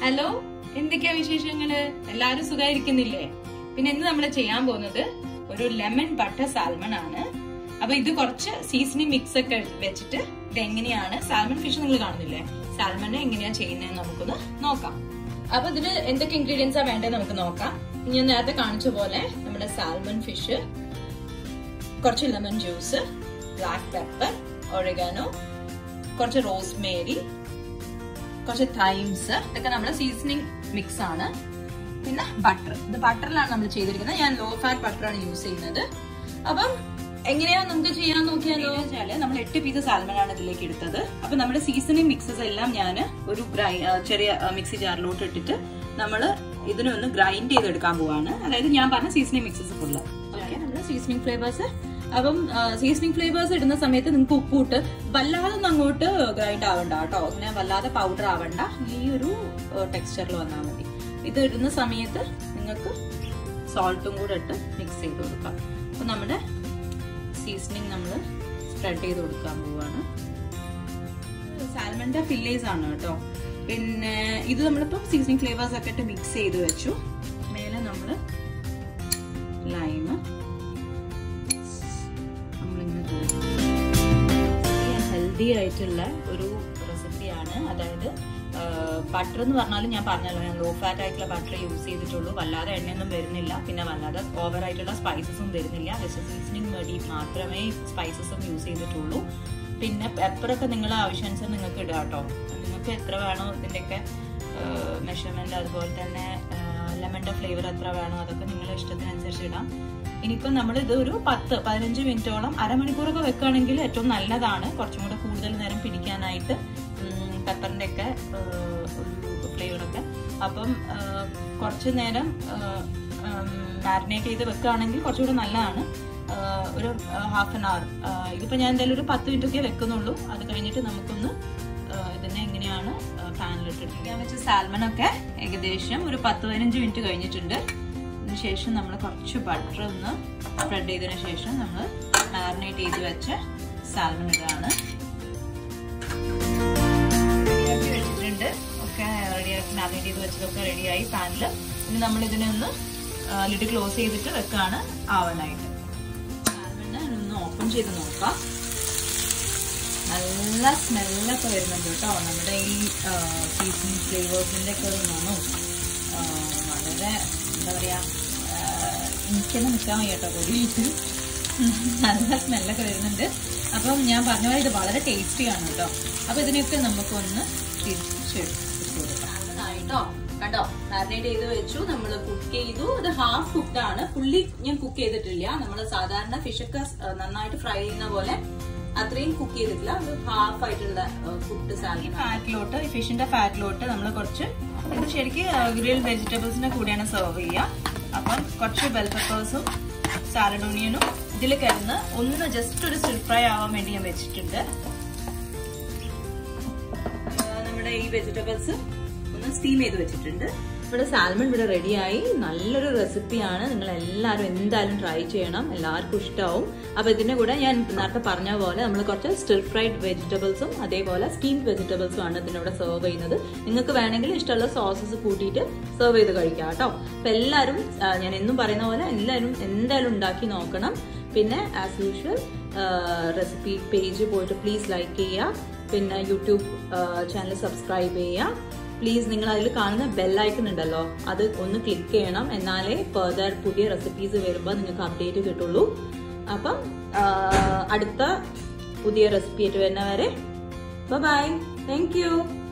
hello എന്തൊക്കെയാ വിശേഷങ്ങള് എല്ലാരും സുഖമായിരിക്കുന്നില്ലേ പിന്നെ ഇന്ന് നമ്മൾ ചെയ്യാൻ പോകുന്നത് ഒരു ലെമൺ ബട്ടർ സാൽമൺ ആണ് അപ്പൊ ഇത് കുറച്ച് സീസണിങ് മിക്സ് ഒക്കെ വെച്ചിട്ട് ഇത് എങ്ങനെയാണ് സാൽമൺ ഫിഷ് നിങ്ങൾ കാണുന്നില്ലേ സാൽമൺ എങ്ങനെയാ ചെയ്യുന്നതെന്ന് നമുക്കൊന്ന് നോക്കാം അപ്പൊ ഇതില് എന്തൊക്കെ ഇൻഗ്രീഡിയൻസാ വേണ്ടത് നമുക്ക് നോക്കാം ഞാൻ നേരത്തെ കാണിച്ച പോലെ നമ്മുടെ സാൽമൺ ഫിഷ് കുറച്ച് lemon juice black pepper oregano കുറച്ച് റോസ്മേരി കുറച്ച് തൈംസ് ഇതൊക്കെ നമ്മുടെ സീസണിങ് മിക്സ് ആണ് പിന്നെ ബട്ടർ ഇത് ബട്ടറിലാണ് നമ്മൾ ചെയ്തിരിക്കുന്നത് ഞാൻ ലോ ഫാറ്റ് ബട്ടറാണ് യൂസ് ചെയ്യുന്നത് അപ്പം എങ്ങനെയാ നമുക്ക് ചെയ്യാൻ നോക്കിയാലോ വെച്ചാല് നമ്മൾ എട്ട് പീസ് സാൽമൺ ആണ് ഇതിലേക്ക് എടുത്തത് അപ്പൊ നമ്മുടെ സീസണിങ് മിക്സസ് എല്ലാം ഞാൻ ഒരു ഗ്രൈ ചെറിയ മിക്സി ജാറിലോട്ട് ഇട്ടിട്ട് നമ്മൾ ഇതിനൊന്ന് ഗ്രൈൻഡ് ചെയ്തെടുക്കാൻ പോവാണ് അതായത് ഞാൻ പറഞ്ഞ സീസണിങ് മിക്സസ് ഫുള്ള് ഓക്കെ നമ്മുടെ സീസണിങ് ഫ്ലേവേഴ്സ് അപ്പം സീസണിങ് ഫ്ലേവേഴ്സ് ഇടുന്ന സമയത്ത് നിങ്ങൾക്ക് ഉപ്പിട്ട് വല്ലാതെ ഒന്നും അങ്ങോട്ട് ഗ്രൈൻഡ് ആവണ്ട കേട്ടോ അങ്ങനെ വല്ലാതെ പൗഡർ ആവണ്ട ഈ ഒരു ടെക്സ്ചറിൽ വന്നാൽ മതി ഇത് ഇടുന്ന സമയത്ത് നിങ്ങൾക്ക് സോൾട്ടും കൂടെ ഇട്ട് മിക്സ് ചെയ്ത് കൊടുക്കാം അപ്പൊ നമ്മുടെ സീസണിങ് നമ്മൾ സ്പ്രെഡ് ചെയ്ത് കൊടുക്കാൻ പോവാണ് സാൽമന്റെ ഫില്ലേഴ്സ് ആണ് കേട്ടോ പിന്നെ ഇത് നമ്മളിപ്പം സീസണിങ് ഫ്ലേവേഴ്സ് ഒക്കെ ഇട്ട് മിക്സ് ചെയ്ത് വെച്ചു മേലെ നമ്മൾ ലൈമ് ഹെൽത്തി ആയിട്ടുള്ള ഒരു റെസിപ്പിയാണ് അതായത് ബട്ടർ എന്ന് പറഞ്ഞാലും ഞാൻ പറഞ്ഞല്ലോ ഞാൻ ലോ ഫാറ്റ് ആയിട്ടുള്ള ബട്ടർ യൂസ് ചെയ്തിട്ടുള്ളൂ വല്ലാതെ എണ്ണയൊന്നും വരുന്നില്ല പിന്നെ വല്ലാതെ ഓവർ ആയിട്ടുള്ള സ്പൈസസും വരുന്നില്ല ജസ്റ്റ് സീസണിങ് വേണ്ടി മാത്രമേ സ്പൈസസും യൂസ് ചെയ്തിട്ടുള്ളൂ പിന്നെ പെപ്പറൊക്കെ നിങ്ങളെ ആവശ്യാനുസരണം നിങ്ങൾക്ക് ഇടുക കേട്ടോ നിങ്ങൾക്ക് എത്ര വേണോ ഇതിൻ്റെയൊക്കെ മെഷർമെന്റ് അതുപോലെ തന്നെ ലെമണിന്റെ ഫ്ലേവർ എത്ര വേണോ അതൊക്കെ നിങ്ങളുടെ ഇഷ്ടത്തിനനുസരിച്ച് ഇടാം ഇനിയിപ്പം നമ്മൾ ഇത് ഒരു പത്ത് പതിനഞ്ച് മിനിറ്റോളം അരമണിക്കൂറൊക്കെ വെക്കുകയാണെങ്കിൽ ഏറ്റവും നല്ലതാണ് കുറച്ചും കൂടെ കൂടുതൽ നേരം പിടിക്കാനായിട്ട് പെപ്പറിന്റെ ഒക്കെ ഒരു ഫ്ലേവറൊക്കെ അപ്പം കുറച്ച് നേരം മാരിനേറ്റ് ചെയ്ത് വെക്കുകയാണെങ്കിൽ കുറച്ചുകൂടെ നല്ലതാണ് ഒരു ഹാഫ് ആൻ അവർ ഇതിപ്പോൾ ഞാൻ എന്തായാലും ഒരു പത്ത് മിനിറ്റ് ഒക്കെ വെക്കുന്നുള്ളൂ അത് കഴിഞ്ഞിട്ട് നമുക്കൊന്ന് ഇതിനെ എങ്ങനെയാണ് പാനിലിട്ടിട്ട് ഞാൻ വെച്ച സാൽമൺ ഒക്കെ ഏകദേശം ഒരു പത്ത് പതിനഞ്ച് മിനിറ്റ് കഴിഞ്ഞിട്ടുണ്ട് ശേഷം നമ്മൾ കുറച്ച് ബട്ടർ ഒന്ന് സ്പ്രെഡ് ചെയ്തതിന് ശേഷം നമ്മൾ മാരിനേറ്റ് ചെയ്ത് വെച്ച സാൽമൺ ഇതാണ് വെച്ചിട്ടുണ്ട് ഒക്കെ റെഡിയാക്കി മാരിനേറ്റ് ചെയ്ത് വെച്ചതൊക്കെ റെഡിയായി പാനിൽ ഇനി നമ്മൾ ഇതിനെ ഒന്ന് ലിഡ് ക്ലോസ് ചെയ്തിട്ട് വെക്കാണ് ആവാനായിട്ട് സാൽമണ് ഒന്ന് ഓപ്പൺ ചെയ്ത് നോക്കാം നല്ല സ്മെല്ലൊക്കെ വരുന്നുണ്ട് കേട്ടോ നമ്മുടെ ഈ സീസണിങ് ഫ്ലേവേഴ്സിൻ്റെ ഒക്കെ ഒരു മണവും വളരെ എന്താ പറയാ എനിക്കൊന്നും നിൽക്കാൻ വയ്യ കേട്ടോ കൂടിയിട്ട് നല്ല സ്മെല്ലൊക്കെ വരുന്നുണ്ട് അപ്പം ഞാൻ പറഞ്ഞ പോലെ ഇത് വളരെ ടേസ്റ്റിയാണ് കേട്ടോ അപ്പൊ ഇതിനൊക്കെ നമുക്കൊന്ന് തിരിച്ചെടുത്തിട്ടോ കണ്ടോ മാരിനേറ്റ് ചെയ്ത് വെച്ചു നമ്മൾ കുക്ക് ചെയ്തു ഇത് ഹാഫ് കുക്ക്ഡ് ആണ് ഫുള്ളി ഞാൻ കുക്ക് ചെയ്തിട്ടില്ല നമ്മൾ സാധാരണ ഫിഷൊക്കെ നന്നായിട്ട് ഫ്രൈ ചെയ്യുന്ന പോലെ അത്രയും കുക്ക് ചെയ്തിട്ടില്ല അത് ഹാഫ് ആയിട്ടുള്ള കുക്ക്ഡ് സാലി ഫാറ്റിലോട്ട് ഈ ഫിഷിന്റെ ഫാറ്റിലോട്ട് നമ്മൾ കുറച്ച് ഇത് ശരിക്കും ഗ്രിൽ വെജിറ്റബിൾസിന്റെ കൂടെയാണ് സെർവ് ചെയ്യുക അപ്പം കുറച്ച് ബെൽ പെപ്പേഴ്സും സാലഡ് ഓണിയനും ഇതിൽ കിടന്ന് ഒന്ന് ജസ്റ്റ് ഒരു സ്റ്റിൽ ഫ്രൈ ആവാൻ വേണ്ടി ഞാൻ വെച്ചിട്ടുണ്ട് നമ്മുടെ ഈ വെജിറ്റബിൾസ് ഒന്ന് സ്റ്റീം ചെയ്ത് വെച്ചിട്ടുണ്ട് ഇവിടെ സാൽമൺ ഇവിടെ റെഡിയായി നല്ലൊരു റെസിപ്പിയാണ് നിങ്ങൾ എല്ലാവരും എന്തായാലും ട്രൈ ചെയ്യണം എല്ലാവർക്കും ഇഷ്ടമാവും അപ്പൊ ഇതിന്റെ കൂടെ ഞാൻ നേരത്തെ പറഞ്ഞ പോലെ നമ്മൾ കുറച്ച് സ്റ്റിർ ഫ്രൈഡ് വെജിറ്റബിൾസും അതേപോലെ സ്റ്റീംഡ് വെജിറ്റബിൾസും ആണ് ഇതിനോട് സെർവ് ചെയ്യുന്നത് നിങ്ങൾക്ക് വേണമെങ്കിൽ ഇഷ്ടമുള്ള സോസസ് കൂട്ടിയിട്ട് സെർവ് ചെയ്ത് കഴിക്കാം കേട്ടോ അപ്പൊ എല്ലാവരും ഞാൻ എന്നും പറയുന്ന പോലെ എല്ലാവരും എന്തായാലും ഉണ്ടാക്കി നോക്കണം പിന്നെ ആസ് യൂഷ്വൽ റെസിപ്പി പേജ് പോയിട്ട് പ്ലീസ് ലൈക്ക് ചെയ്യുക പിന്നെ യൂട്യൂബ് ചാനൽ സബ്സ്ക്രൈബ് ചെയ്യുക പ്ലീസ് നിങ്ങൾ അതിൽ കാണുന്ന ബെല്ലൈക്കൺ ഉണ്ടല്ലോ അത് ഒന്ന് ക്ലിക്ക് ചെയ്യണം എന്നാലേ ഫെർദർ പുതിയ റെസിപ്പീസ് വരുമ്പോൾ നിങ്ങൾക്ക് അപ്ഡേറ്റ് കിട്ടുള്ളൂ അപ്പം അടുത്ത പുതിയ റെസിപ്പി ആയിട്ട് വരുന്നവരെ ബൈ താങ്ക് യു